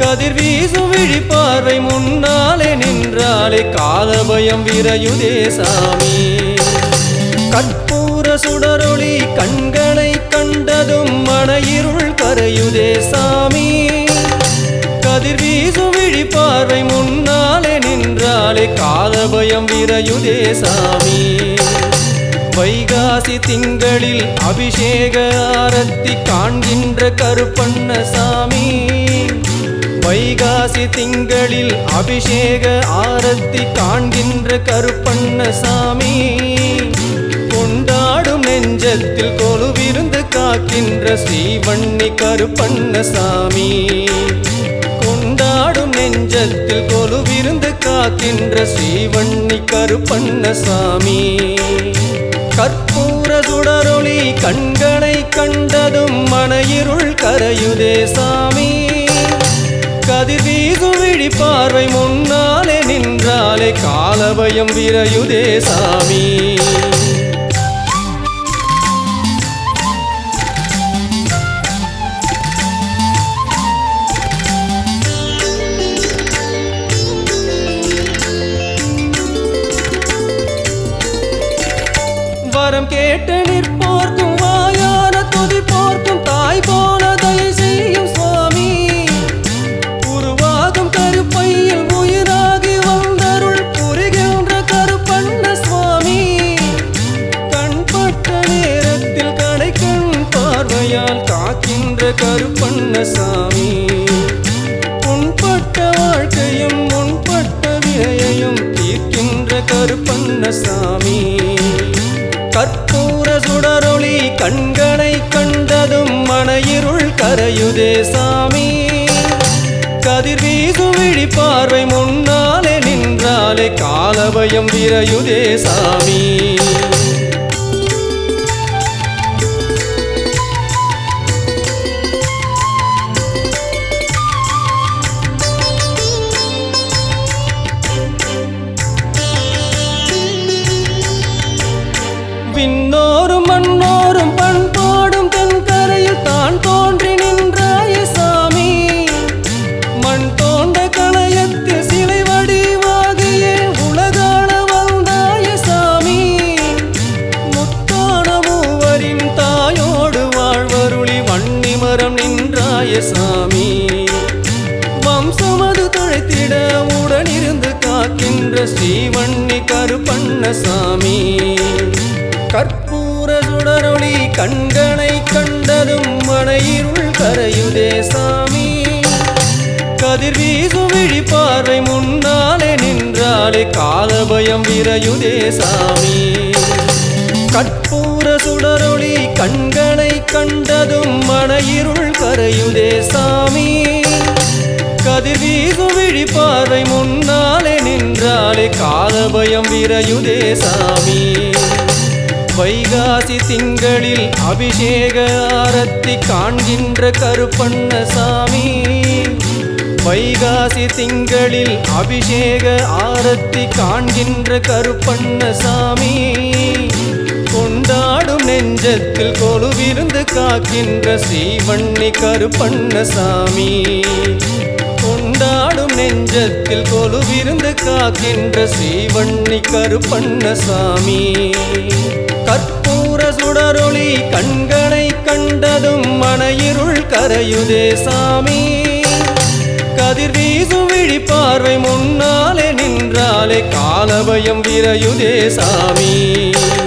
கதிர் வீசும் விழி பார்வை முன்னாலே நின்றாலே காலபயம் விரையுதே சாமி கற்பூர சுடரொளி கண்களை கண்டதும் மன இருள் கரையுதே சாமி கதிர் வீசும் விழி பார்வை முன்னாலே நின்றாலே காலபயம் விரையுதே சாமி வைகாசி திங்களில் அபிஷேக ஆரத்தி காண்கின்ற கருப்பண்ண சாமி வைகாசி திங்களில் அபிஷேக ஆரத்தி காண்கின்ற கருப்பண்ண சாமி கொண்டாடும் நெஞ்சத்தில் கொலுவிருந்து காக்கின்ற ஸ்ரீவண்ணி கருப்பண்ண சாமி கொண்டாடும் நெஞ்சத்தில் கொலுவிருந்து காக்கின்ற ஸ்ரீவண்ணி கருப்பண்ண சாமி கற்பூர சுடரொளி கண்களை கண்டதும் மன இருள் கரையுதே சாமி கதிர் வீசும் விழி பார்வை முன்னாலே நின்றாலே காலபயம் விரையுதே சாமி வரம் கேட்டு நிற்போர்க்கும் வாயான துதிப்போர்க்கும் தாய் போல தயை செய்யும் சுவாமி உருவாகும் கருப்பையில் உயிராகி வந்தருள் புரிகின்ற கருப்பண்ண சுவாமி கண்பட்ட நேரத்தில் கடைக்கண் பார்வையால் காக்கின்ற கருப்பண்ண சாமி உன்பட்ட வாழ்க்கையும் முன்பட்ட வினையையும் தீர்க்கின்ற கருப்பண்ண சாமி கற்பூர சுடரொளி கண்களை கண்டதும் மன இருள் கரையுதே சாமி கதிர் வீசும் விழி பார்வை முன்னாலே நின்றாலே காலபயம் விரையுதே சாமி விண்ணோரும் மண்ணோரும் பண்பாடும் தென்கரையில் தான் தோன்றி நின்றாய சாமி மண் தோண்ட களையத்தில் சிலை வடிவாகியே உலகான வந்தாய சாமி முத்தான மூவரின் தாயோடு வாழ்வருளி வன்னிமரம் நின்றாய சாமி வம்சமது தழைத்திட உடனிருந்து காக்கின்ற ஸ்ரீவண்ணி கருப்பண்ண சாமி கற்பூர சுடரொளி கண்களை கண்டதும் மனையிருள் கரையுதே சாமி கதிர் வீசும் விழி பார்வை முன்னாலே நின்றாலே காலபயம் விரையுதே சாமி கற்பூர சுடரொளி கண்களை கண்டதும் மன இருள் கரையுதே சாமி கதிர் வீசும் விழி பார்வை முன்னாலே நின்றாலே காலபயம் விரையுதே சாமி வைகாசி திங்களில் அபிஷேக ஆரத்தி காண்கின்ற கருப்பண்ண சாமி வைகாசி திங்களில் அபிஷேக ஆரத்தி காண்கின்ற கருப்பண்ண சாமி கொண்டாடும் நெஞ்சத்தில் கொலுவிருந்து காக்கின்ற ஸ்ரீவண்ணி கருப்பண்ண சாமி கொண்டாடும் நெஞ்சத்தில் கொலுவிருந்து காக்கின்ற ஸ்ரீவண்ணி கருப்பண்ண சாமி கற்பூர சுடரொளி கண்களை கண்டதும் மன இருள் கரையுதே சாமி கதிர் வீசும் விழி பார்வை முன்னாலே நின்றாலே காலபயம் விரையுதே சாமி